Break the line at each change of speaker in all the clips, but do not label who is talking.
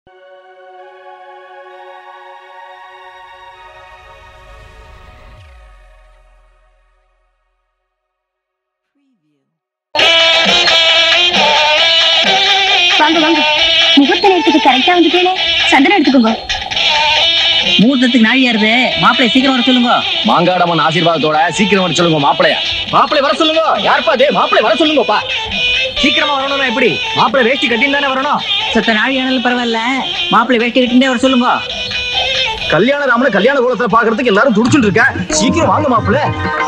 வாங்க வாங்க முகூர்த்த நேரத்துக்கு கரெக்டா வந்துட்டேனே சந்தனம் எடுத்துக்கோங்க
முகூர்த்தத்துக்கு நாழியா இருக்கு மாப்பிள்ளை சீக்கிரம் வர சொல்லுங்க
மாங்காடம்மன் ஆசீர்வாதத்தோட சீக்கிரம் வர சொல்லுங்க மாப்பிளைய மாப்பிளை வர சொல்லுங்க யாருப்பா அது மாப்பிளை வர சொல்லுங்கப்பா சீக்கிரமா வரணும்னா எப்படி மாப்பிளை வேஷ்டி கட்டின்னு தானே வரணும்
சத்த நாழியானாலும் பரவாயில்ல மாப்பிள்ளை வேட்டி கட்டிண்டே வர சொல்லுங்க
கல்யாண ராமனை கல்யாண கோலத்துல பாக்குறதுக்கு எல்லாரும் துடிச்சுட்டு இருக்க சீக்கிரம் வாங்க மாப்பிளை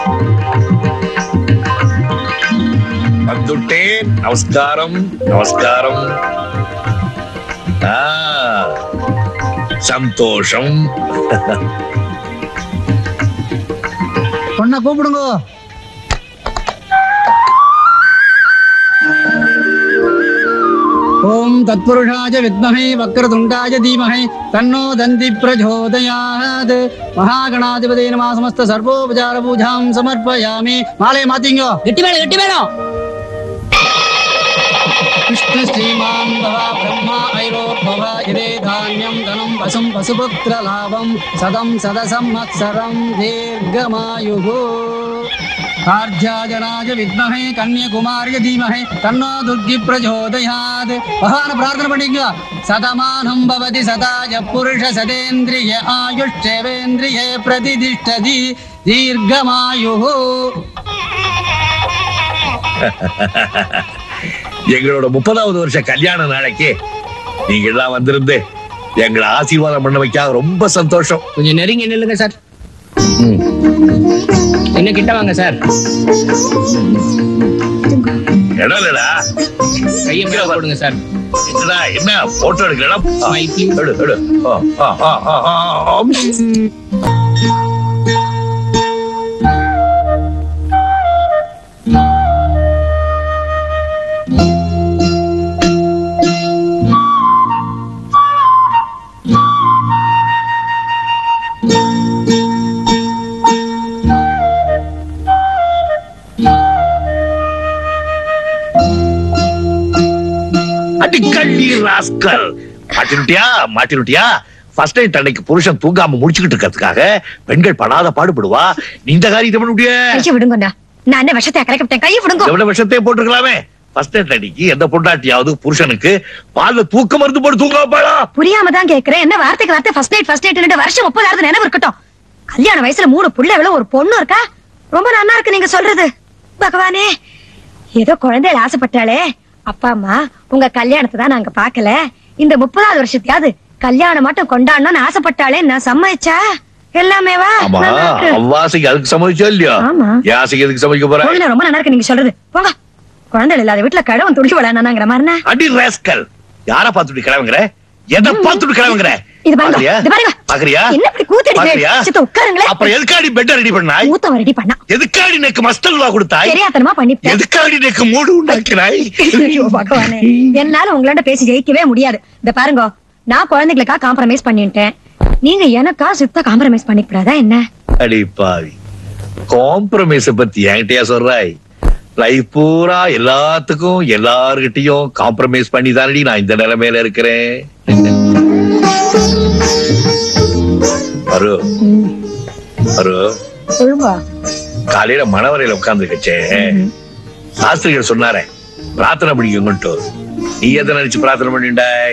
வந்துட்டேன் நமஸ்காரம் நமஸ்காரம் ஆ, சந்தோஷம்
பொண்ணை கூப்பிடுங்க
ஓம் தத்புருஷாய வித்மஹே வக்ரதுண்டாய தீமஹே தன்னோ தந்தி பிரச்சோதயாத் மகாகணாதிபதே நம சமஸ்த சர்வோபசார பூஜாம் சமர்ப்பயாமி மாலை மாத்திங்கோ
கெட்டி மேளம் கெட்டி மேளம்
விஷ்ணு ஸ்ரீமான் பவா பிரம்மா ஐரோத்பவ இதே தானியம் தனம் வசும் பசுபுத்திர லாபம் சதம் சதசம் மத்சரம் தீர்க்கமாயுகு கார்ஜாஜனாய வித்மஹே கன்யகுமாரிய தீமஹே தன்னோ துர்கி பிரச்சோதயாத் பகவான பிரார்த்தனை பண்ணிக்கோ சதமானம் பவதி சதாய புருஷ சதேந்திரிய ஆயுஷ்சேவேந்திரியே பிரதிதிஷ்டதி தீர்க்கமாயுகு
எங்களோட முப்பதாவது வருஷ கல்யாண நாளைக்கு நீங்க எல்லாம் வந்திருந்து எங்களை ஆசீர்வாதம் பண்ண வைக்க ரொம்ப சந்தோஷம்
கொஞ்சம் நெருங்கி நில்லுங்க சார் இன்னும் கிட்ட வாங்க சார்
இடம் இல்லடா
கையை மேல போடுங்க சார்
என்னடா என்ன போட்டோ எடுக்கலாம்
Smile,
எடு எடு ஆ, ஆ, ஆ, ஆ, ஆ, ஆ. அடிக்கல்லி ராஸ்கல் மாட்டினுட்டியா மாட்டினுட்டியா ஃபர்ஸ்ட் நைட் அன்னைக்கு புருஷன் தூங்காம முடிச்சுக்கிட்டு இருக்கிறதுக்காக பெண்கள் படாத பாடுபடுவா நீ இந்த காரியத்தை பண்ண முடிய
கையை விடுங்கண்ணா நான் என்ன விஷத்தை கலக்கப்பட்டேன் கையை விடுங்க
எவ்வளவு விஷத்தையும் போட்டுருக்கலாமே ஃபர்ஸ்ட் நைட் அன்னைக்கு எந்த பொண்டாட்டியாவது புருஷனுக்கு பால்ல தூக்க மருந்து போட்டு தூங்க வைப்பாளா
புரியாம தான் கேக்குறேன் என்ன வார்த்தைக்கு வார்த்தை ஃபர்ஸ்ட் நைட் ஃபர்ஸ்ட் நைட் வருஷம் முப்பதாவது நினைவு இருக்கட்டும் கல்யாண வயசுல மூணு புள்ள எவ்வளவு ஒரு பொண்ணு இருக்கா ரொம்ப நல்லா இருக்கு நீங்க சொல்றது பகவானே ஏதோ குழந்தைகள் ஆசைப்பட்டாளே அப்பா அம்மா உங்க கல்யாணத்தை தான் நாங்க பாக்கல இந்த முப்பதாவது வருஷத்தையாவது கல்யாணம் மட்டும் கொண்டாடணும்னு ஆசைப்பட்டாளே நான் சம்மதிச்சா எல்லாமேவா
ஆமா
நல்லா இருக்கு.
அவ்வாசைக்கு அதுக்கு சமைச்சோ இல்லையா
ஆமா.
என் ஆசைக்கு எதுக்கு சமைக்க போற
போங்கண்ணா, ரொம்ப நல்லா இருக்கு நீங்க சொல்றது போங்க குழந்தைகள் இல்லாத வீட்டுல கடவுன் துடிச்சு விளையாடுனாங்கிற மாதிரினா
அடி ராஸ்கல் யார பார்த்துட்டு கிளம்புங்கிற எதை பார்த்துட்டு கிளம்புங்கிற
இது பாருங்க,
பாக்குறியா
இது பாருங்க.
பாக்குறியா
என்ன இப்படி கூத்தடிக்கிறே?
பாக்குறியா?
சித்த உட்காருங்களேன்.
அப்புறம் எதுக்காடி பெட் ரெடி பண்ணாய்
மூத்தவன் ரெடி பண்ணா
எதுக்காடி எனக்கு மஸ்தல்வா கொடுத்தாய்
தெரியாதனமா பண்ணிவிட்டேன்
எதுக்காடி எனக்கு மூடு உண்டாக்கினாய்
ஐயோ, பகவானே என்னால உங்களாண்ட பேசி ஜெயிக்கவே முடியாது இந்த பாருங்க நான் குழந்தைகளுக்கா காம்ப்ரமைஸ் பண்ணிட்டேன் நீங்க எனக்கா சித்த காம்ப்ரமைஸ் பண்ணிக்கூடாதா என்ன
அடி பாவி காம்ப்ரமைஸ பத்தி என்கிட்டயா சொல்றாய் லைஃப் பூரா எல்லாத்துக்கும் எல்லார்கிட்டயும் காம்ப்ரமைஸ் பண்ணி தானடி நான் இந்த நிலைமையில இருக்கிறேன் அரு அரு
சொல்லுங்க
காலையில மணவரையில உட்கார்ந்து சாஸ்திரிகள் சொன்னாரே பிரார்த்தனை பண்ணிக்கோங்கன்ட்டு நீ எதை நினைச்சு பிரார்த்தனை பண்ணிண்டாய்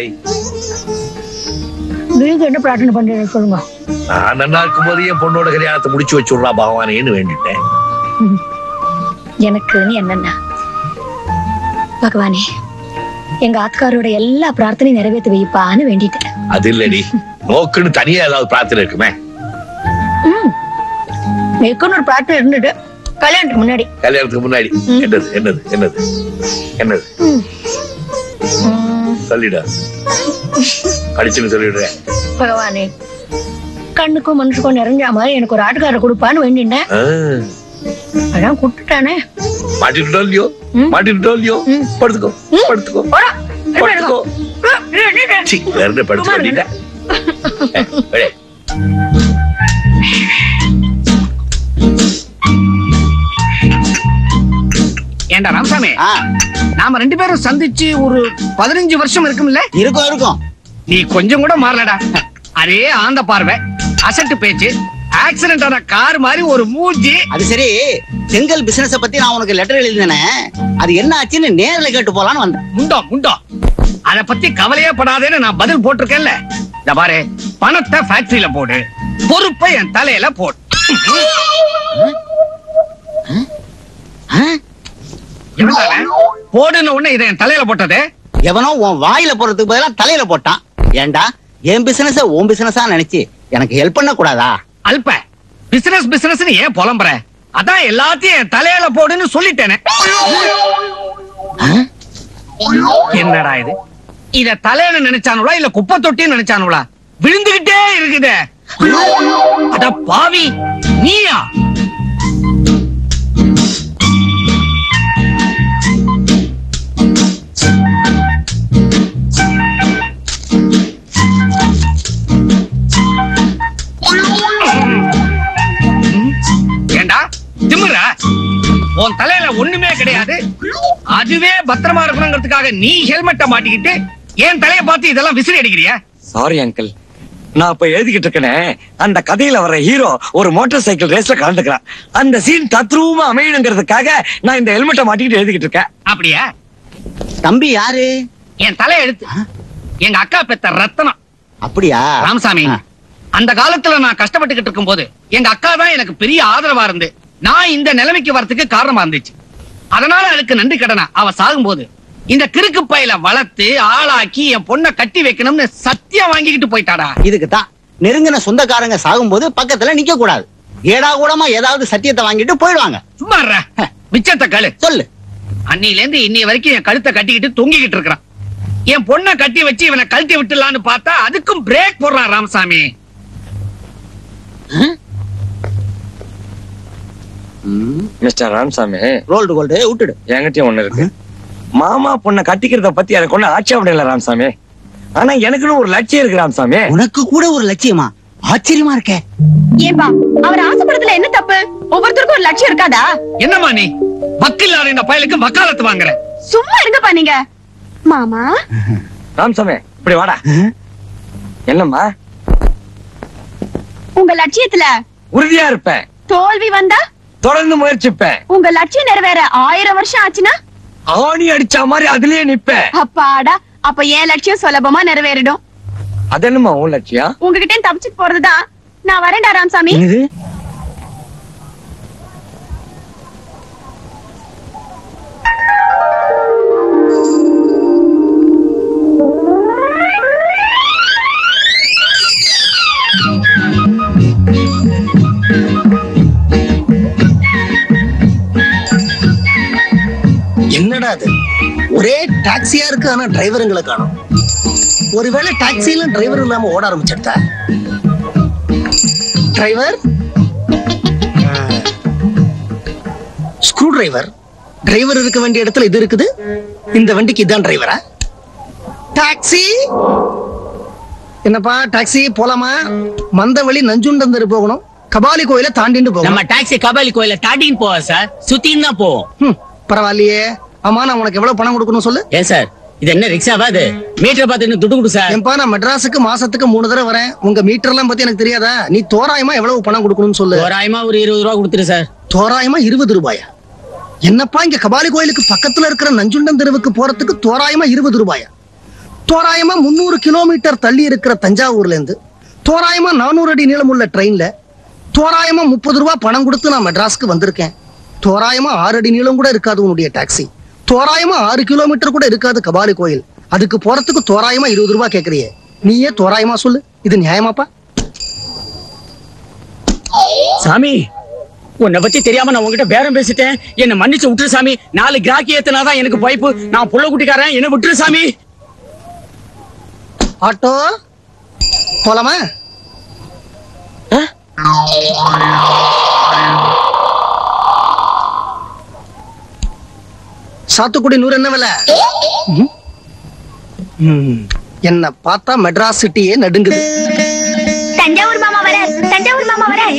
நீங்க என்ன பிரார்த்தனை பண்றீங்க சொல்லுங்க
நான் நல்லா இருக்கும் போது என் பொண்ணோட கல்யாணத்தை முடிச்சு வச்சுடுறா பகவானேன்னு வேண்டிட்டேன்
எனக்கு நீ என்னன்னா பகவானே எங்க ஆத்காரோட எல்லா பிரார்த்தனையும் நிறைவேற்றி வைப்பான்னு வேண்டிட்டேன்
அது இல்லடி நோக்குன்னு தனியா ஏதாவது பிரார்த்தனை இருக்குமே
மேற்கொண்டு ஒரு பிரார்த்தனை இருந்துட்டு கல்யாணத்துக்கு முன்னாடி
கல்யாணத்துக்கு முன்னாடி என்னது என்னது என்னது என்னது சொல்லிடா படிச்சுன்னு சொல்லிடுறேன்
பகவானே கண்ணுக்கும் மனுஷுக்கும் நிறைஞ்ச மாதிரி எனக்கு ஒரு ஆட்டுக்காரர் கொடுப்பான்னு வேண்டினேன்
ஆ,
அதான் கொடுத்துட்டானே
மாட்டிக்கிட்டோ இல்லையோ
ம்.
மாட்டிக்கிட்டோ இல்லையோ
ம்.
படுத்துக்கோ
ம்.
படுத்துக்கோ
போடா, எடுத்து
படுத்துக்கோ
எடுத்துக்கோ.
சீ, வேற என்ன படுத்து
சும்மா
வேண்டிட்டேன் ஏய்,
ஏண்டா ராமசாமி நாம ரெண்டு பேரும் சந்திச்சு ஒரு பதினஞ்சு வருஷம் இருக்கும்ல
இருக்கும் இருக்கும்
நீ கொஞ்சம் கூட மாறலடா அதே ஆந்த பார்வை அசட்டு பேச்சு ஆக்சிடென்ட் ஆன கார் மாதிரி ஒரு மூஞ்சி
அது சரி செங்கல் பிசினஸ் பத்தி நான் உனக்கு லெட்டர் எழுதினேனே அது என்ன ஆச்சுன்னு நேர்ல கேட்டு போலான்னு வந்தேன்
முண்டம் முண்டம் அத பத்தி கவலையே படாதேன்னு நான் பதில் போட்டிருக்கேன்ல இந்த பாரு பணத்தை ஃபேக்டரியில போடு பொறுப்பை என் தலையில போடு
ஆ?
எவன்டாவே? போடுன உடனே இதை என் தலையில போட்டது
எவனோ உன் வாயில போறதுக்கு பதிலா தலையில போட்டான் ஏன்டா என் பிசினஸ் உன் பிசினஸா நினைச்சு எனக்கு ஹெல்ப் பண்ண கூடாதா
அல்ப பிசினஸ் பிசினஸ் ஏன் புலம்புற அதான் எல்லாத்தையும் என் தலையில போடுன்னு சொல்லிட்டேனே என்னடா இது இத தலையில நினைச்சானுங்களா இல்ல குப்பை தொட்டின்னு நினைச்சானுங்களா விழுந்துகிட்டே இருக்குதே அட பாவி நீயா ஏண்டா திமிர உன் தலையில ஒண்ணுமே கிடையாது அதுவே பத்திரமா இருக்கணுங்கிறதுக்காக நீ ஹெல்மெட்டை மாட்டிக்கிட்டு என் தலைய பார்த்து இதெல்லாம் விசிறி அடிக்கிறியா
சாரி அங்கிள் நான் இப்ப எழுதிக்கிட்டு இருக்கேனே அந்த கதையில வர ஹீரோ ஒரு மோட்டார் சைக்கிள் ரேஸ்ல கலந்துக்கிறான் அந்த சீன் தத்ரூபமா அமையணுங்கிறதுக்காக நான் இந்த ஹெல்மெட்டை மாட்டிக்கிட்டு எழுதிக்கிட்டு இருக்கேன்
அப்படியா
தம்பி யாரு
என் தலை எடுத்து எங்க அக்கா பெத்த ரத்தனம்
அப்படியா
ராமசாமி
ஆ.
அந்த காலத்துல நான் கஷ்டப்பட்டுக்கிட்டு இருக்கும் போது எங்க அக்கா தான் எனக்கு பெரிய ஆதரவா இருந்து நான் இந்த நிலைமைக்கு வரதுக்கு காரணமா இருந்துச்சு அதனால அதுக்கு நன்றி கடனா அவ சாகும்போது இந்த கிறுக்கு பையில வளர்த்து ஆளாக்கி என் பொண்ணை கட்டி வைக்கணும்னு சத்தியம் வாங்கிக்கிட்டு போயிட்டாடா
இதுக்கு தான் நெருங்கின சொந்தக்காரங்க சாகும்போது பக்கத்துல நிக்க கூடாது ஏடா கூடமா ஏதாவது சத்தியத்தை வாங்கிட்டு போயிடுவாங்க
சும்மா இருடா. மிச்சத்தை கழு
சொல்லு
அன்னில இருந்து இன்னி வரைக்கும் என் கழுத்தை கட்டிக்கிட்டு தொங்கிக்கிட்டு இருக்கிறான் என் பொண்ணை கட்டி வச்சு இவனை கழட்டி விட்டுலான்னு பார்த்தா அதுக்கும் பிரேக் போடுறான் Ramasamy
mister Ramasamy
rolled gold விட்டுடு
என்கிட்டயும் ஒண்ணு இருக்கு மாமா பொண்ணை கட்டிக்கிறத பத்தி எனக்கு ஒண்ணு ஆட்சேபம் இல்ல ராமசாமி ஆனா எனக்குன்னு ஒரு லட்சியம் இருக்கு ராமசாமி
உனக்கு கூட ஒரு லட்சியமா ஆச்சரியமா இருக்கே
ஏன்பா அவர் ஆசைப்படுறதுல என்ன தப்பு ஒவ்வொருத்தருக்கும் ஒரு லட்சியம் இருக்காதா
என்னம்மா நீ வக்கில்லாத இந்த பயலுக்கு வக்காலத்து வாங்குற
சும்மா இருங்கப்பா நீங்க மாமா
ராமசாமி இப்படி வாடா என்னம்மா
உங்க லட்சியத்துல
உறுதியா இருப்பேன்
தோல்வி வந்தா
தொடர்ந்து முயற்சிப்பேன்
உங்க லட்சியம் நிறைவேற ஆயிரம் வருஷம் ஆச்சுன்னா
ஆணி அடிச்ச மாதிரி அதுலயே நிப்பேன்
அப்பாடா அப்ப என் லட்சியம் சுலபமா நிறைவேறிடும்
அது என்னம்மா உன் லட்சியம்
உங்ககிட்ட தப்பிச்சுட்டு போறதுதான் நான் வரேன்டா ராமசாமி
என்னது
என்னடா அது ஒரே டாக்ஸியா இருக்கு ஆனா டிரைவருங்களை காணும் ஒருவேளை டாக்ஸில டிரைவர் இல்லாம ஓட ஆரம்பிச்சிட்டா டிரைவர் ஸ்க்ரூ டிரைவர் டிரைவர் இருக்க வேண்டிய இடத்துல இது இருக்குது இந்த வண்டிக்கு இதான் டிரைவரா டாக்ஸி என்னப்பா டாக்ஸி போலாமா மந்தவழி நஞ்சுண்டந்தரு போகணும் கபாலி கோயில தாண்டிட்டு
நம்ம
போகணும்
டாக்ஸி கபாலி கோயில தாண்டின்னு போவோம் சார் சுத்தின்னு தான் போவோம்
ஹம், பரவாயில்லையே ஆமா நான் உனக்கு எவ்வளவு பணம் கொடுக்கணும் சொல்லு
ஏன் சார் இது என்ன ரிக்ஷாவா அது மீட்டர் பார்த்து இன்னும் துட்டு கொடு சார்
ஏன்பா நான் மெட்ராஸுக்கு மாசத்துக்கு மூணு தடவை வரேன் உங்க மீட்டர் எல்லாம் பத்தி எனக்கு தெரியாதா நீ தோராயமா எவ்வளவு பணம் கொடுக்கணும்னு சொல்லு
தோராயமா ஒரு இருபது ரூபா கொடுத்துரு சார்
தோராயமா இருபது ரூபாயா என்னப்பா இங்க கபாலி கோயிலுக்கு பக்கத்துல இருக்கிற நஞ்சுண்டம் தெருவுக்கு போறதுக்கு தோராயமா இருபது ரூபாயா தோராயமா முந்நூறு கிலோமீட்டர் தள்ளி இருக்கிற தஞ்சாவூர்ல இருந்து தோராயமா நானூறு அடி நீளமுள்ள ட்ரெயின்ல தோராயமா முப்பது ரூபாய் பணம் கொடுத்து நான் மெட்ராஸ்க்கு வந்திருக்கேன் தோராயமா ஆறு அடி நீளம் கூட இருக்காது உன்னுடைய டாக்ஸி தோராயமா ஆறு கிலோமீட்டர் கூட இருக்காது கபாலி கோயில் அதுக்கு போறதுக்கு தோராயமா இருபது ரூபாய் கேக்குறியே நீயே தோராயமா சொல்லு இது நியாயமாப்பா
சாமி உன்னை பத்தி தெரியாம நான் உங்ககிட்ட பேரம் பேசிட்டேன் என்ன மன்னிச்சு விட்டுரு சாமி நாலு கிராக்கி ஏத்துனாதான் எனக்கு பைப்பு நான் புள்ள குட்டிக்காரன் என்ன விட்டுரு சாமி
ஆட்டோ போலாமா சாத்துக்குடி நூறு என்ன விலை ம். ம். என்ன பார்த்தா மெட்ராஸ் சிட்டியே நடுங்குது
தஞ்சாவூர் மாமா வர தஞ்சாவூர் மாமா வரேன்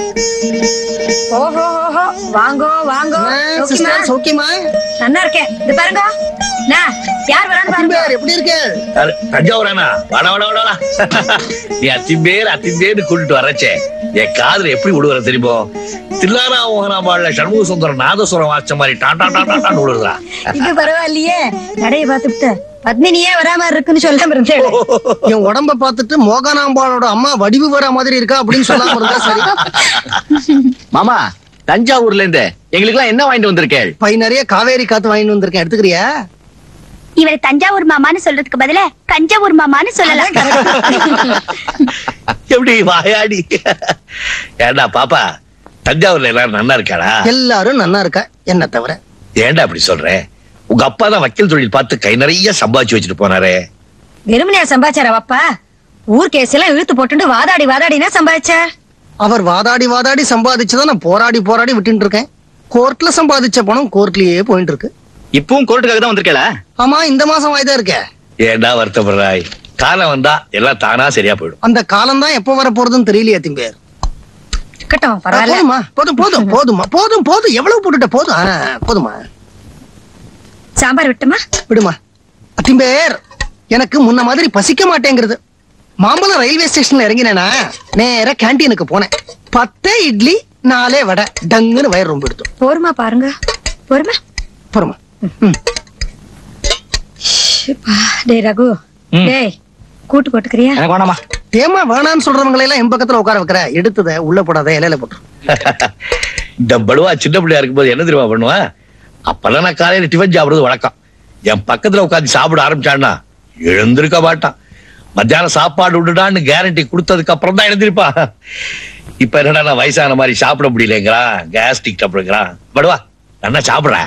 ஓஹோ ஓஹோ வாங்கோ வாங்கோ சௌக்கியமா?
சிஸ்டர் சௌக்கியமா
நல்லா இருக்கேன் இது பாருங்க நான் யார் வரான்னு பாருங்க
அத்திம்பேர் எப்படி இருக்கு
யாரு? தஞ்சாவூரானா வாடா வாடா வாடா வாடா. நீ அத்திம்பேர் அத்திம்பேர்னு கூட்டிட்டு வரச்சே என் காதுல எப்படி விடுவற தெரியுமோ தில்லாரா மோகனாபாள்ல சண்முக சுந்தரம் நாதசுரம் வாச்ச மாதிரி டாடா டாடா டான்னு விடுறா
இது பரவாயில்லையே நடைய பார்த்துட்டு பத்மினியே வராம இருக்குன்னு சொல்லாம இருந்தேன்
என் உடம்ப பார்த்துட்டு மோகனாம்பாளோட அம்மா வடிவு வர மாதிரி இருக்கா அப்படின்னு சொல்லாம இருந்தா சரி
மாமா தஞ்சாவூர்ல இருந்து எங்களுக்கு எல்லாம் என்ன வாங்கிட்டு வந்திருக்கேள்
பை நிறைய காவேரி காத்து வாங்கிட்டு வந்திருக்கேன் எடுத்துக்கிறியா
இவரை தஞ்சாவூர் மாமான்னு சொல்றதுக்கு பதிலா கஞ்சாவூர் மாமான்னு சொல்லலாம்
எப்படி வாயாடி ஏண்டா பாப்பா தஞ்சாவூர்ல எல்லாரும் நல்லா இருக்காடா
எல்லாரும் நன்னா இருக்கா என்ன தவிர
ஏன்டா அப்படி சொல்ற உங்க அப்பா தான் வக்கீல் தொழில் பார்த்து கை நிறைய சம்பாதிச்சு வச்சுட்டு போனாரே
வெறுமனையா சம்பாதிச்சாரா அப்பா ஊர் கேஸ் எல்லாம் இழுத்து போட்டுட்டு வாதாடி வாதாடினா சம்பாதிச்சார்
அவர் வாதாடி வாதாடி சம்பாதிச்சதை நான் போராடி போராடி விட்டுட்டு இருக்கேன் கோர்ட்ல சம்பாதிச்ச பணம் கோர்ட்லயே போயிட்டு இருக்கு
இப்பவும் கோர்ட்டுக்காக தான் வந்திருக்கேள
ஆமா இந்த மாசம் வாய்தா இருக்க
ஏன்டா வருத்தப்படுறாய் காலம் வந்தா எல்லாம் தானா சரியா போயிடும்
அந்த காலம் தான் எப்ப வர போறதுன்னு தெரியலையே திம்பேர்
இருக்கட்டும் பரவாயில்ல
போதுமா போதும் போதும் போதுமா போதும் போதும் எவ்வளவு போட்டுட்ட போதும் ஆ, போதுமா
சாம்பார் விட்டுமா
விடுமா அத்திம்பேர் எனக்கு முன்ன மாதிரி பசிக்க மாட்டேங்கிறது மாம்பழம் ரயில்வே ஸ்டேஷன்ல இறங்கினேனா நேரா கேண்டீனுக்கு போனேன் பத்தே இட்லி நாலே வடை டங்குன்னு வயிறு ரொம்ப எடுத்தோம்
போருமா பாருங்க போருமா
போறமா ம்
ஷிப்பா. டேய் ரகு டேய் கூட்டு போட்டுக்கிறியா
எனக்கு வேணாமா
ஏமா வேணான்னு சொல்றவங்களை எல்லாம் என் பக்கத்துல உட்கார வைக்கிற எடுத்தத உள்ள போடாத இலையில போட்டு
இந்த படுவா சின்ன பிள்ளையா இருக்கும்போது என்ன தெரியுமா பண்ணுவா அப்பெல்லாம் நான் காலையில டிஃபன் சாப்பிடுறது வழக்கம் என் பக்கத்துல உட்காந்து சாப்பிட ஆரம்பிச்சான்னா எழுந்திருக்க மாட்டான் மத்தியானம் சாப்பாடு விடுடான்னு கேரண்டி கொடுத்ததுக்கு அப்புறம் தான் எழுந்திருப்பா இப்ப என்னடா நான் வயசான மாதிரி சாப்பிட முடியலங்கிறான் கேஸ்டிக் சாப்பிடுங்கிறான் படுவா நல்லா சாப்பிடுறேன்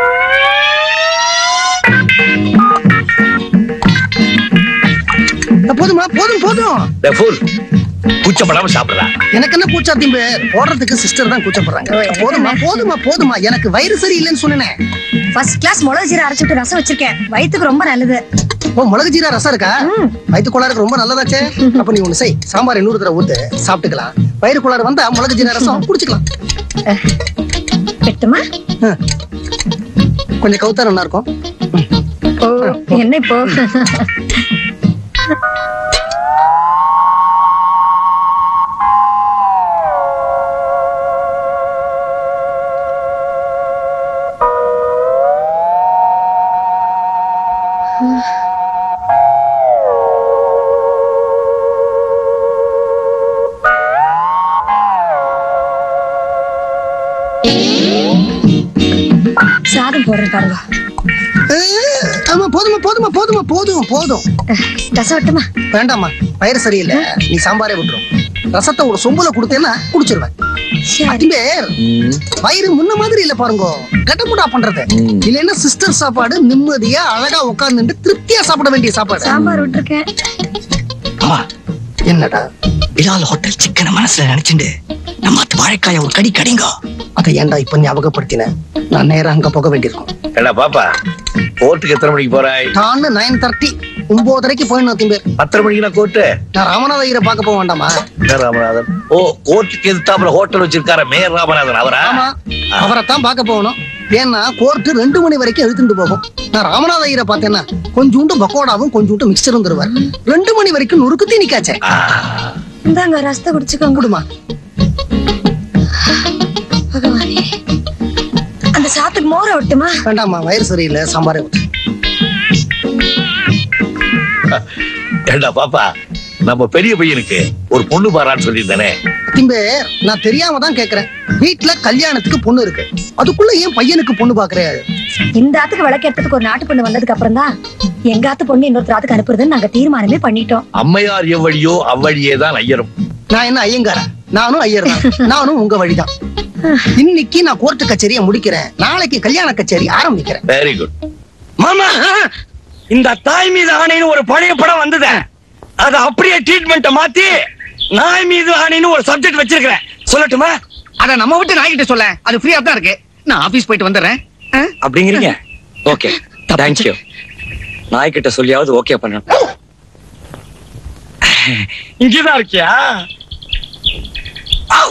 போதுமா போதும் போதும்
ஃபுல் கூச்சப்படாம சாப்பிடுறா
எனக்கு என்ன கூச்சா திம்பேர் போடுறதுக்கு சிஸ்டர் தான் கூச்சப்படுறாங்க
ஓ, எனக்கு
போதுமா
என்ன?
போதுமா போதுமா எனக்கு வயிறு சரியில்லைன்னு சொன்னேன்
ஃபர்ஸ்ட் கிளாஸ் மிளகு ஜீரா அரைச்சிட்டு ரசம் வச்சிருக்கேன் வயித்துக்கு ரொம்ப நல்லது
ஓ மிளகு ஜீரா ரசம் இருக்கா வயிற்று கோளாறுக்கு ரொம்ப நல்லதாச்சே அப்ப நீ ஒண்ணு செய் சாம்பார் இன்னொரு தடவை ஊத்து சாப்பிட்டுக்கலாம் வயிறு கோளாறு வந்தா மிளகு ஜீரா ரசம் குடிச்சுக்கலாம்
விட்டுமா
ம். கொஞ்சம் கவுத்தா நல்லா இருக்கும்
ஓ என்ன இப்போ சாதம் போடுறேன் பாருங்க
அஹ், ஆமா போதுமா போதுமா போதுமா போதும் போதும்
ரசம் விட்டுமா
வேண்டாம்மா வயிறு சரியில்லை நீ சாம்பாரே விட்டுரும் ரசத்தை ஒரு சொம்புல கொடுத்தேன்னா குடிச்சிருவேன்
சரி
அதிபேர் வயிறு முன்ன மாதிரி இல்ல பாருங்க கட்டமுடா பண்றது இல்லைன்னா சிஸ்டர் சாப்பாடு நிம்மதியா அழகா உட்கார்ந்துட்டு திருப்தியா சாப்பிட வேண்டிய சாப்பாடு
சாம்பார் விட்டுருக்கேன்
மாமா
என்னடா
பிலால் ஹோட்டல் சிக்கனை மனசுல நினைச்சுண்டு நம்ம அத்து வாழைக்காய ஒரு கடி கடிங்க
அதை ஏன்டா இப்ப ஞாபகப்படுத்தின நான் நேரா அங்க போக வேண்டியிருக்கும்
ஏடா பாப்பா கோர்ட்டுக்கு எத்தனை மணிக்கு போறாய்
டான்னு நைன் தேர்ட்டி ஒன்பதரைக்கு போயிடணும் திம்பேர்
பத்தரை மணிக்கு நான் கோர்ட்டு
நான் ராமநாத ஐயரை பார்க்க போக வேண்டாமா
என்ன ராமநாதன் ஓ கோர்ட்டுக்கு எதிர்த்தாப்புல ஹோட்டல் வச்சிருக்கார மேயர் ராமநாதன் அவரா
ஆமா அவரைத்தான் பார்க்க போகணும் ஏன்னா கோர்ட் ரெண்டு மணி வரைக்கும் இழுத்துட்டு போகும் நான் ராமநாத ஐயரை பார்த்தேன்னா கொஞ்சோண்டு பக்கோடாவும் கொஞ்சோண்டு மிக்சரும் தருவார் ரெண்டு மணி வரைக்கும் நுறுக்கு தீனிக்காச்சே
ஆ,
இந்தாங்க ரசத்தை குடிச்சுக்கோங்க
கொடுமா
பகவானே அந்த சாத்துக்கு மோர விட்டுமா
வேண்டாம்மா வயிறு சரியில்லை சாம்பாரே ஊத்து
ஏண்டா பாப்பா நம்ம பெரிய பையனுக்கு ஒரு பொண்ணு பாரான்னு சொல்லியிருந்தானே
திம்பேர் நான் தெரியாம தான் கேக்குறேன் வீட்ல கல்யாணத்துக்கு பொண்ணு இருக்கு அதுக்குள்ள ஏன் பையனுக்கு பொண்ணு பாக்குறே
இந்த ஆத்துக்கு விளக்கேற்றதுக்கு ஒரு நாட்டு பொண்ணு வந்ததுக்கு அப்புறம் தான் எங்க ஆத்து பொண்ணு இன்னொருத்தர் ஆத்துக்கு அனுப்புறதுன்னு நாங்க தீர்மானமே பண்ணிட்டோம்
அம்மையார் எவ்வழியோ அவ்வழியே தான் ஐயரும்
நான் என்ன ஐயங்காரா நானும் ஐயர் தான் நானும் உங்க வழிதான் இன்னைக்கு நான் கோர்ட்டு கச்சேரியை முடிக்கிறேன் நாளைக்கு கல்யாண கச்சேரி ஆரம்பிக்கிறேன்
வெரி குட்
மாமா இந்த தாய் மீது ஆணைன்னு ஒரு பழைய படம் வந்தது அத அப்படியே ட்ரீட்மெண்ட்ட மாத்தி நாய் மீது ஆணைன்னு ஒரு சப்ஜெக்ட் வச்சிருக்கிறேன் சொல்லட்டுமா
அத நம்ம விட்டு நாய்கிட்ட சொல்ல அது ஃப்ரீயா தான் இருக்கு நான் ஆபீஸ் போயிட்டு வந்துடுறேன் ஆ?
அப்படிங்கிறீங்க ஓகே தேங்க்யூ நாய்கிட்ட சொல்லியாவது ஓகே பண்ணணும் இங்கதான் இருக்கியா ஆ!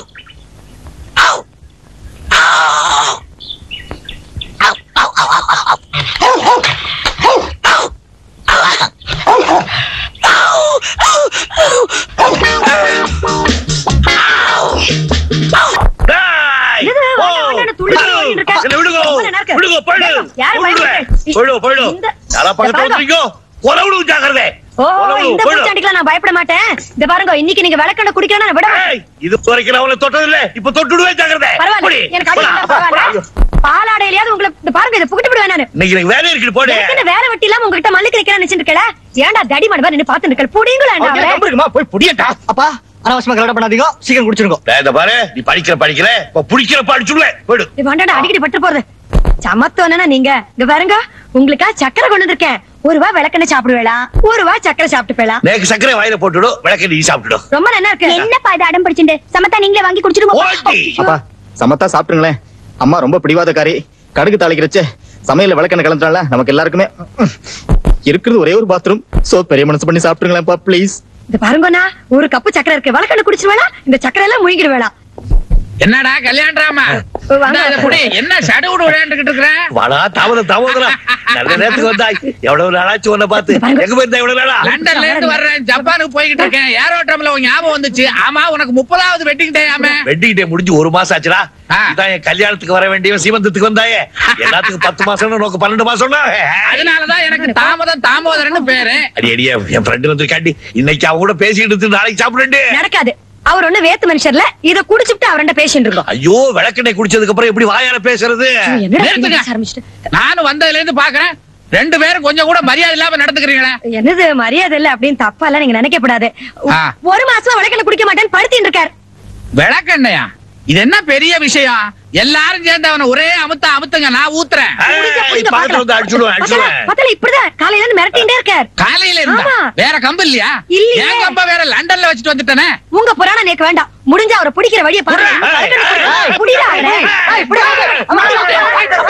யாரு
போயிடுவேன்.
பயப்படுறது?
போயிடும் போயிடும்
இந்த-
யாரா பக்கத்துல
இந்த பாருங்க.
வந்துருக்கோ கொலை விடுவோம் ஜாக்கிரதை
ஓ
கொலை விடுவோம்,
இந்த
போயிடும்.
பூச்சாண்டிக்கெல்லாம் நான் பயப்பட மாட்டேன் இந்த பாருங்க இன்னைக்கு நீங்க விளக்கண்ட குடிக்கணும் நான் விட மாட்டேன்.
ஏய், இது வரைக்கும் நான் அவளை தொட்டது இல்ல இப்ப தொட்டுடுவேன் ஜாக்கிரதை
பரவாயில்ல
போடி.
எனக்கு அடி
போடா,
இருந்தா பரவாயில்ல
போடா.
பாலாடையிலயாவது உங்களை இந்த பாருங்க இதை புகிட்டு விடுவேன் நானு
இன்னைக்கு எனக்கு வேலை இருக்குது போடு
எனக்கு இந்த வேலை வெட்டி இல்லாம உங்ககிட்ட மல்லுக்கு நிக்கிறேன் நினைச்சிட்டு இருக்கல ஏன்டா தடி மடபா நின்னு பாத்து நிக்கல புடிங்களா அவளை
போய் புடியட்டா அப்பா அனாவசியமா கலட பண்ணாதீங்க சீக்கிரம் குடிச்சிருங்க
டேய், இத பாரு நீ படிக்கிற படிக்கிற இப்ப புடிக்கிற படிச்சுடுல போயிடு
இது வேண்டாடா அடிக்கடி பட்டு போறது சமத்துவனா நீங்க இங்க பாருங்க உங்களுக்கா சக்கரை கொண்டு வந்திருக்கேன் ஒரு ரூபா விளக்கெண்ணெய் சாப்பிடுவேலாம் ஒரு ரூபா சக்கரை சாப்பிட்டு போயலாம்
நேக்கு சக்கரை வாயில போட்டுடும் விளக்க நீ சாப்பிட்டுடும்
ரொம்ப நல்லா இருக்கு
என்னப்பா இது அடம் பிடிச்சிட்டு சமத்தா நீங்களே வாங்கி குடிச்சிருங்க
ஓட்டி
அப்பா சமத்தா சாப்பிட்டுங்களேன் அம்மா ரொம்ப பிடிவாதக்காரி கடுகு தாளிக்கிறச்சே சமையல்ல விளக்கெண்ணெய் கலந்துட்டால நமக்கு எல்லாருக்குமே ம், இருக்கிறது ஒரே ஒரு பாத்ரூம் சோ பெரிய மனசு பண்ணி சாப்பிட்டுங்களேன்ப்பா ப்ளீஸ்
இந்த பாருங்கண்ணா ஒரு கப்பு சக்கரை இருக்கு விளக்கெண்ணெய் குடிச்சிருவேலாம் இந்த சக்கரை எல்லாம் முழுங்கிடுவேலாம்
என்னடா கல்யாணராமா
வாங்க.
புடி என்ன சடுகுடு விளையாண்டுகிட்டு இருக்கிற
வாடா தாமதம் தாமதம் நல்ல நேரத்துக்கு வந்தாய் எவ்வளவு நாளாச்சு உன்னை பார்த்து எங்க போயிருந்தா எவ்வளவு நாளா
லண்டன்ல இருந்து வர்றேன் ஜப்பானுக்கு போய்கிட்டு இருக்கேன் ஏரோட்ரம்ல உன் ஞாபகம் வந்துச்சு ஆமா உனக்கு முப்பதாவது வெட்டிங் டே ஆமே
வெட்டிங் டே முடிஞ்சு ஒரு மாசம் ஆச்சுடா
ஆ.
இதான் என் கல்யாணத்துக்கு வர வேண்டிய சீமந்தத்துக்கு வந்தாயே எல்லாத்துக்கும் பத்து மாசம் நோக்கு பன்னெண்டு மாசம்னா
அதனாலதான் எனக்கு தாமதம் தாமோதரன்னு பேரு
அடி அடியே என் ஃப்ரெண்டு வந்து காட்டி இன்னைக்கு அவ கூட பேசிட்டு இருந்து நாளைக்கு சாப்பிடுண்டு
நடக்காது அவர் ஒண்ணு வேத்து மனுஷர்ல இத குடிச்சுட்டு அவர்கிட்ட பேசிட்டு இருக்கோம்
ஐயோ விளக்கெண்ணெய் குடிச்சதுக்கு அப்புறம் எப்படி வாயால பேசுறது
என்னடா
நிறுத்துங்க.
இப்படி பேச ஆரம்பிச்சிட்டு
நானும் வந்ததுல இருந்து பாக்குறேன் ரெண்டு பேரும் கொஞ்சம் கூட மரியாதை இல்லாம நடந்துக்கிறீங்களே
என்னது மரியாதை இல்ல அப்படின்னு தப்பா எல்லாம் நீங்க நினைக்க கூடாது
ஆ.
ஒரு மாசமா விளக்கெண்ணெய் குடிக்க மாட்டேன்னு படுத்திட்டு இருக்காரு
விளக்கண்ணையா இது என்ன பெரிய விஷயம் எல்லாரும் சேர்ந்து அவனை ஒரே அமுத்த அமுத்துங்க நான் ஊத்துறேன்
ஏய், பக்கத்துல வந்து அடிச்சுடுவேன் அடிச்சுடுவேன்
பத்தல இப்படிதான் காலையில இருந்து மிரட்டிட்டே இருக்கார்
காலையில இருந்தா
ஆமா.
வேற கம்பு இல்லையா
இல்லையே.
என் கம்ப வேற லண்டன்ல வச்சுட்டு வந்துட்டேனே
உங்க புராணம் எனக்கு வேண்டாம் முடிஞ்சா அவரை பிடிக்கிற வழியை பாருங்க
ஏய்,
விளக்கெண்ணெய்
ஏய்,
குடிக்க-
ஏய்.
புடிடா அவரை. ஏய், புடி. அம்மா, அம்மா, அம்மா,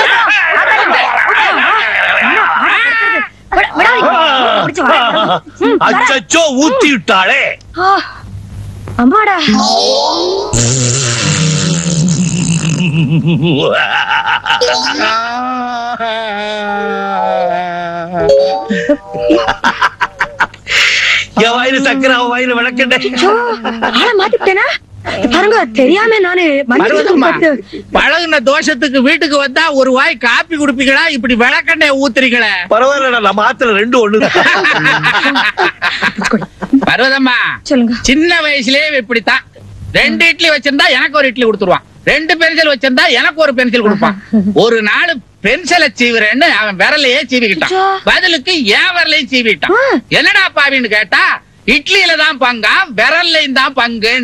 விட- விடாதீங்க. பிடிச்சு வாங்க. ம், வரேன்.
அச்சச்சோ ஊத்தி விட்டாளே
ஆ, அம்மாடா
என் வாயில சக்கரை அவன் வாயில விளக்கெண்ணெய்
ஐயோ, ஆளை மாத்திட்டேனா பாருங்க தெரியாம நானு மன்னிச்சு
பருவதம்மா,
பார்த்து
பழகுன தோஷத்துக்கு வீட்டுக்கு வந்தா ஒரு வாய் காப்பி குடிப்பீங்களா இப்படி விளக்கண்ணைய ஊத்துறீங்களே
பரவாயில்ல நம்ம ஆத்துல ரெண்டு ஒண்ணுதான்
பர்வதம்மா
சொல்லுங்க
சின்ன வயசுலயே இப்படித்தான் ரெண்டு இட்லி வச்சிருந்தா எனக்கு ஒரு இட்லி கொடுத்துருவான் ரெண்டு பென்சில் வச்சிருந்தா எனக்கு ஒரு பென்சில் கொடுப்பான் ஒரு நாள் பென்சிலை சீவுறேன்னு அவன் விரலையே சீவிக்கிட்டான்
அச்சோ.
பதிலுக்கு என் விரலையும் சீவிட்டான்
ஆ.
என்னடா பாவின்னு கேட்டா இட்லியில தான் பங்கா விரல்லையும் தான் பங்கு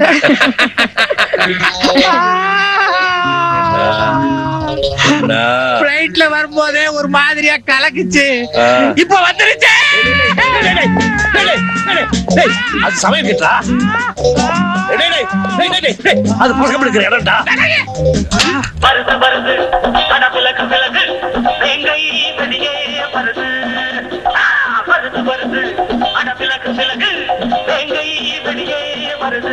நான்
பிளைட்ல வரும்போதே ஒரு மாதிரியா கலக்குச்சு
ஆ.
இப்ப வந்துருச்சு
டேய், டேய், டேய், டேய், டேய், டேய், அது சமயம் கேட்டா டேய், டேய், டேய், டேய், டேய், டேய், அது பழக்கம் இருக்கிற இடம்டா
வருது வருது அட விலகு விலகு எங்கை வெளியே வருது ஆ, வருது வருது அட விலகு விலகு எங்கை வெளியே வருது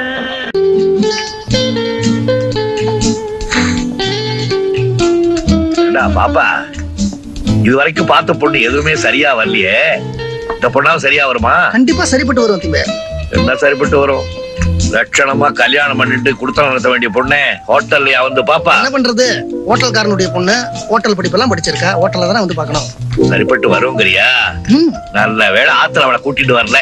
ஏண்டா, பாப்பா இது வரைக்கும் பார்த்த பொண்ணு எதுவுமே சரியா வரலையே இந்த பொண்ணாவும் சரியா வருமா
கண்டிப்பா சரிப்பட்டு வரும் திம்பே
என்ன சரிப்பட்டு வரும் லட்சணமா கல்யாணம் பண்ணிட்டு குடுத்தனம் நடத்த வேண்டிய பொண்ணே ஹோட்டல்லையா வந்து பாப்பா
என்ன பண்றது ஹோட்டல்காரனுடைய பொண்ணு ஹோட்டல் படிப்பெல்லாம் படிச்சிருக்கா ஹோட்டல்ல தானே வந்து பார்க்கணும்
சரிப்பட்டு வருங்கிறியா
ம்,
நல்ல வேளை ஆத்துல அவளை கூட்டிட்டு வரல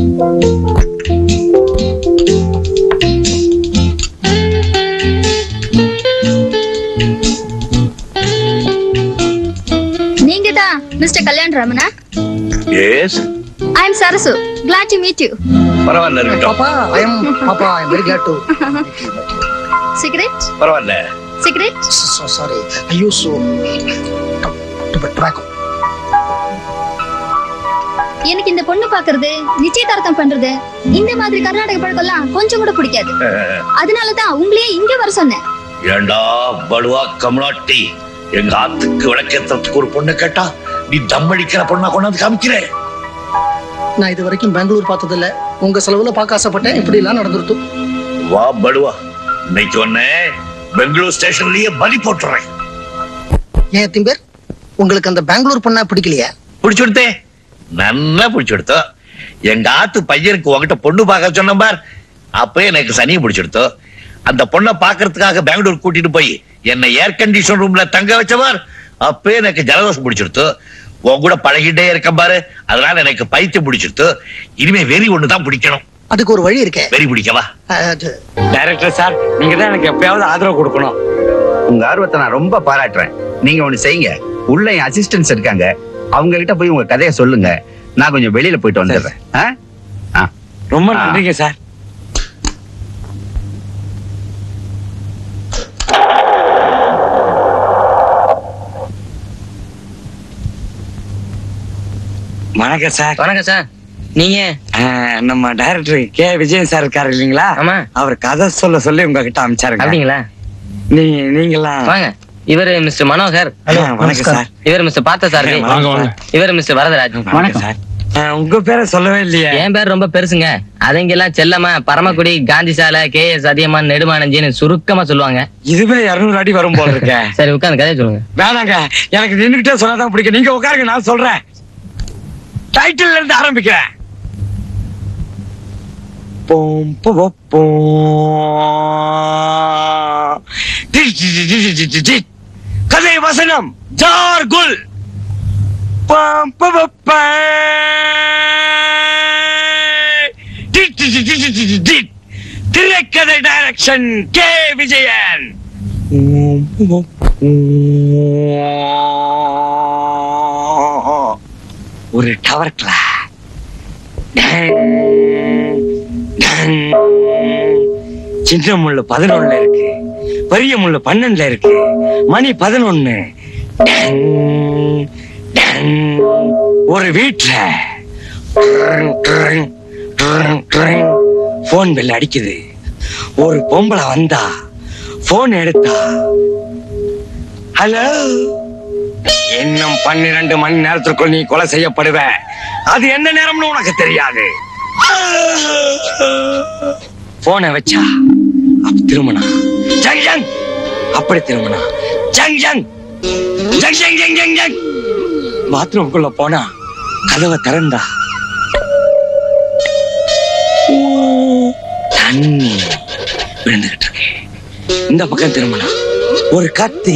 நீங்க தான் மிஸ்டர் கல்யாண் ராமனா
yes
I am Sarasu glad to meet you
பரவாயில்ல இருக்கட்டும்
பாப்பா ஐ எம் பாப்பா I am very glad to
cigarette
பரவாயில்ல
cigarette
sorry I use tobacco
எனக்கு இந்த பொண்ணு பாக்குறது நிச்சயதார்த்தம் பண்றது இந்த மாதிரி கர்நாடக பழக்கம்லாம் கொஞ்சம் கூட பிடிக்காது அதனாலதான் உங்களையே இங்க வர சொன்னேன்
ஏண்டா படுவா கமலாட்டி எங்க ஆத்துக்கு விளக்கேற்றத்துக்கு ஒரு பொண்ணு கேட்டா நீ தம் அடிக்கிற பொண்ணா கொண்டாந்து காமிக்கிறேன்
நான் இது வரைக்கும் பெங்களூர் பார்த்தது இல்ல உங்க செலவுல பார்க்க ஆசைப்பட்டேன் இப்படி எல்லாம் நடந்துருத்து
வா படுவா இன்னைக்கு ஒண்ணு பெங்களூர் ஸ்டேஷன்லயே பலி போட்டுறேன்
ஏன் திம்பேர் உங்களுக்கு அந்த பெங்களூர் பொண்ணா பிடிக்கலையா
பிடிச்சு கொடுத்தே நல்லா பிடிச்சு கொடுத்தோம் எங்க ஆத்து பையனுக்கு உங்ககிட்ட பொண்ணு பார்க்க சொன்ன பார் அப்ப எனக்கு சனியை பிடிச்சு கொடுத்தோம் அந்த பொண்ணை பாக்குறதுக்காக பெங்களூர் கூட்டிட்டு போய் என்னை ஏர் கண்டிஷன் ரூம்ல தங்க வச்சவார் அப்பவே எனக்கு ஜலதோஷம் பிடிச்சிருத்து உன் கூட பழகிட்டே இருக்க பாரு அதனால எனக்கு பைத்தியம் பிடிச்சிருத்து இனிமே வெறி ஒண்ணுதான் பிடிக்கணும்
அதுக்கு ஒரு வழி இருக்கே
வெறி பிடிக்கவா
அது
டைரக்டர் சார் நீங்க தான் எனக்கு எப்பயாவது ஆதரவு கொடுக்கணும்
உங்க ஆர்வத்தை நான் ரொம்ப பாராட்டுறேன் நீங்க ஒண்ணு செய்யுங்க உள்ள என் அசிஸ்டன்ஸ் இருக்காங்க அவங்க கிட்ட போய் உங்க கதையை சொல்லுங்க நான் கொஞ்சம் வெளியில போயிட்டு வந்துடுறேன் ஆ? ஆ.
ரொம்ப
ஆ.
நன்றிங்க சார் வணக்கம் சார்
வணக்கம் சார் நீங்க
ஆ, நம்ம டைரக்டர் கே விஜயன் சார் இருக்காரு இல்லீங்களா
ஆமா
அவர் கதை சொல்ல சொல்லி உங்ககிட்ட அனுப்பிச்சாருங்க
அப்படிங்களா
நீ நீங்களாம்
வாங்க இவரு மிஸ்டர் மனோகர்
ஆ, வணக்கம் சார்
இவர் மிஸ்டர் பார்த்த சார்
வாங்க, வாங்க.
இவர் மிஸ்டர் வரதராஜ்
வணக்கம் சார் ஆ, உங்க பேரை சொல்லவே இல்லையே
என் பேர் ரொம்ப பெருசுங்க அதங்கெல்லாம் செல்லமா பரமக்குடி காந்தி சாலை கே எஸ் அதியமான் நெடுமானஞ்சின்னு சுருக்கமா சொல்லுவாங்க
இதுவே இருநூறு அடி வரும் போல இருக்க
சரி உட்காந்து கதையை சொல்லுங்க
வேணாங்க எனக்கு நின்னுகிட்டே சொன்னாதான் பிடிக்கும் நீங்க உட்காருங்க நான் சொல்றேன் டைட்டில் இருந்து ஆரம்பிக்கிறேன் போம் போ போ போம். டி டி டி டி டி டி டி. கதை வசனம் ஜார்குல் பாம் போ போ பே. டி டி டி டி டி டி டி டி. திரைக்கதை டைரக்ஷன் கே விஜயன் ஒரு டவர்ல சின்ன முள்ளு பதினொன்னுல இருக்கு பெரிய முள்ளு பன்னெண்டுல இருக்கு மணி பதினொன்னு ஒரு வீட்டுல போன் பெல் அடிக்குது ஒரு பொம்பளை வந்தா போன் எடுத்தா ஹலோ இன்னும் பன்னிரண்டு மணி நேரத்திற்குள் நீ கொலை செய்யப்படுவ அது என்ன நேரம்னு உனக்கு தெரியாது போனை வச்சா அப்ப திருமணா ஜங் ஜங் அப்படி திருமணா ஜங் ஜங் ஜங் ஜங் ஜங் ஜங் ஜங் பாத்ரூம்குள்ள போனா கதவை திறந்தா தண்ணி விழுந்துகிட்டு இருக்கு இந்த பக்கம் திரும்பினா ஒரு கத்தி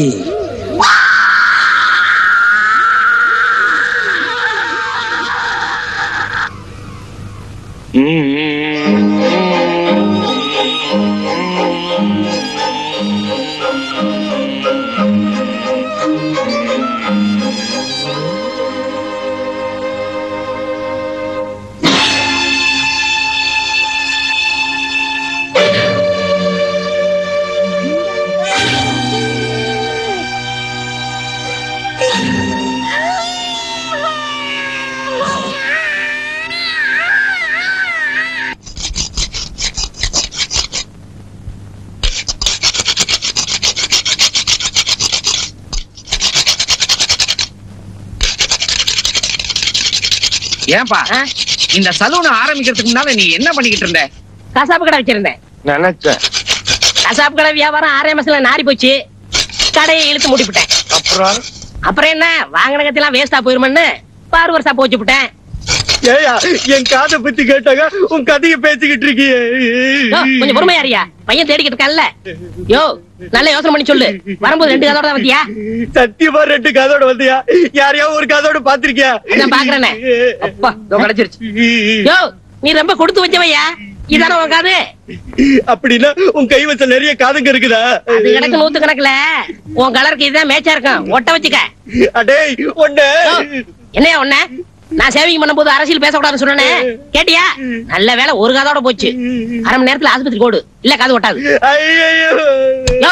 ஏன்பா இந்த சலூன் ஆரம்பிக்கிறதுக்கு முன்னால நீ என்ன பண்ணிக்கிட்டு இருந்த
கசாப்பு கடை வச்சிருந்தேன்
நினைச்சேன்
கசாப்பு கடை வியாபாரம் ஆறே மாசத்துல நாரி போச்சு கடையை இழுத்து மூடிவிட்டேன்
அப்புறம்
அப்புறம் என்ன வாங்கின கத்திலாம் வேஸ்டா போயிருமென்னு பாரு வருஷா போச்சு விட்டேன்
ஏயா என் காதை பத்தி கேட்டாங்க உன் கதையை பேசிக்கிட்டு இருக்கியே
யோ, கொஞ்சம் பொறுமையாரியா பையன் தேடிக்கிட்டு இருக்கான்ல யோ நல்ல யோசனை பண்ணி சொல்லு வரும்போது ரெண்டு கதோட தான் வந்தியா
சத்தியமா ரெண்டு கதோட வந்தியா யாரையாவது ஒரு கதோட பாத்திருக்கியா
நான் பாக்குறேனே அப்பா இதோ கிடைச்சிருச்சு யோ நீ ரொம்ப கொடுத்து வச்சவையா இதானே உன் காது
அப்படின்னா உன் கை வச்ச நிறைய காதுங்க இருக்குதா
அது கிடக்கு நூத்து கணக்குல உன் கலருக்கு இதுதான் மேட்சா இருக்கும் ஒட்ட வச்சுக்க
அடேய் ஒண்ணு
என்னையா ஒண்ணு நான் சேவிங் பண்ணும்போது அரசியல் பேசக்கூடாதுன்னு சொன்னேன் கேட்டியா நல்ல வேலை ஒரு காதோட போச்சு அரை மணி நேரத்துல ஆஸ்பத்திரி ஓடு இல்ல காது ஒட்டாது யோ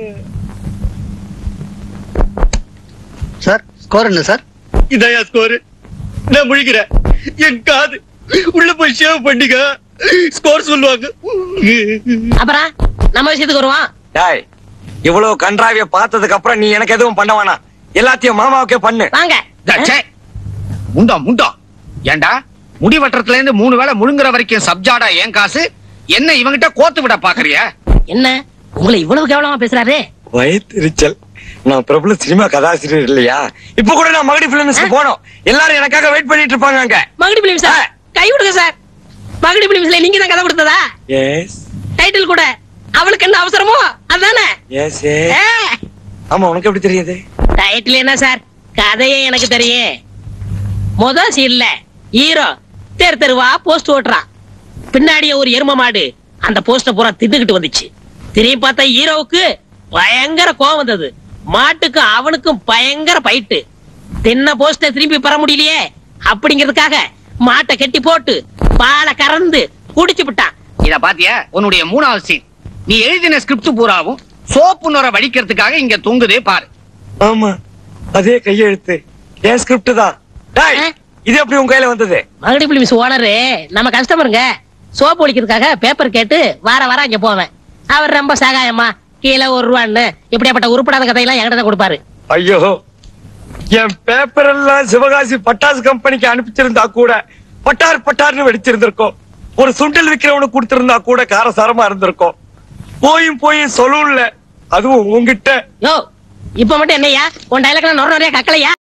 சார் ஸ்கோர் என்ன சார்
இதையா ஸ்கோர் நான் முழிக்கிறேன் என் காது உள்ள போய் ஷேவ் பண்ணிக்க ஸ்கோர் சொல்லுவாங்க
அப்புறம் நம்ம விஷயத்துக்கு வருவான்
டேய் இவ்வளவு கன்றாவிய பார்த்ததுக்கு அப்புறம் நீ எனக்கு எதுவும் பண்ண வேணாம் எல்லாத்தையும் மாமாவுக்கே பண்ணு
வாங்க
ச்சே. முண்டா முண்டா ஏண்டா முடி வெட்டுறதுல இருந்து மூணு வேளை முழுங்குற வரைக்கும் சப்ஜாடா ஏன் காசு என்ன இவங்கிட்ட கோத்து விட பாக்குறியா
என்ன உங்களை இவ்வளவு கேவலமா பேசுறாரு
வயிற்றுச்சல் நான் பிரபல சினிமா கதாசிரியர் இல்லையா இப்ப கூட நான் மகடி பிலிம்ஸ்க்கு போனோம் எல்லாரும் எனக்காக வெயிட் பண்ணிட்டு இருப்பாங்க அங்க
மகுடி பிலிம் சார் கை விடுங்க சார் மகுடி பிலிம்ஸ்ல நீங்க தான் கதை கொடுத்ததா
எஸ்
டைட்டில் கூட அவளுக்கு என்ன அவசரமோ அதானே
எஸ் ஆமா உனக்கு எப்படி தெரியுது
டைட்டில் என்ன சார் கதையே எனக்கு தெரியும் முத சீன்ல ஹீரோ தெரு தெருவா போஸ்ட் ஓட்டுறான் பின்னாடியே ஒரு எரும மாடு அந்த போஸ்ட பூரா தின்னுகிட்டு வந்துச்சு திரும்பி பார்த்தா ஹீரோவுக்கு பயங்கர கோவம் வந்தது மாட்டுக்கு அவனுக்கும் பயங்கர பைட்டு தின்ன போஸ்ட திரும்பி பெற முடியலையே அப்படிங்கிறதுக்காக மாட்டை கட்டி போட்டு பாலை கறந்து குடிச்சு விட்டான்
இத பாத்தியா உன்னுடைய மூணாவது சீன் நீ எழுதின ஸ்கிரிப்ட் பூராவும் சோப்பு நுர வடிக்கிறதுக்காக இங்க தொங்குதே பாரு
ஆமா அதே கையெழுத்து என் ஸ்கிரிப்ட் தான் டேய், இது எப்படி உன் கையில வந்தது
மகடி பிலிம்ஸ் ஓனரு நம்ம கஸ்டமருங்க சோப்பு ஒழிக்கிறதுக்காக பேப்பர் கேட்டு வார வாரம் அங்க போவேன் அவர் ரொம்ப சகாயமா கீழே ஒரு ரூபான்னு இப்படியாப்பட்ட உருப்படாத கதையெல்லாம் என்கிட்ட தான் கொடுப்பாரு
ஐயோ என் பேப்பர் எல்லாம் சிவகாசி பட்டாசு கம்பெனிக்கு அனுப்பிச்சிருந்தா கூட பட்டார் பட்டார்னு வெடிச்சிருந்திருக்கும் ஒரு சுண்டல் விக்கிறவனுக்கு கொடுத்திருந்தா கூட காரசாரமா இருந்திருக்கும் போயும் போயும் சொல்லல அதுவும் உங்ககிட்ட
யோ இப்ப மட்டும் என்னய்யா உன் டைலாக் நொற நிறைய கக்கலையா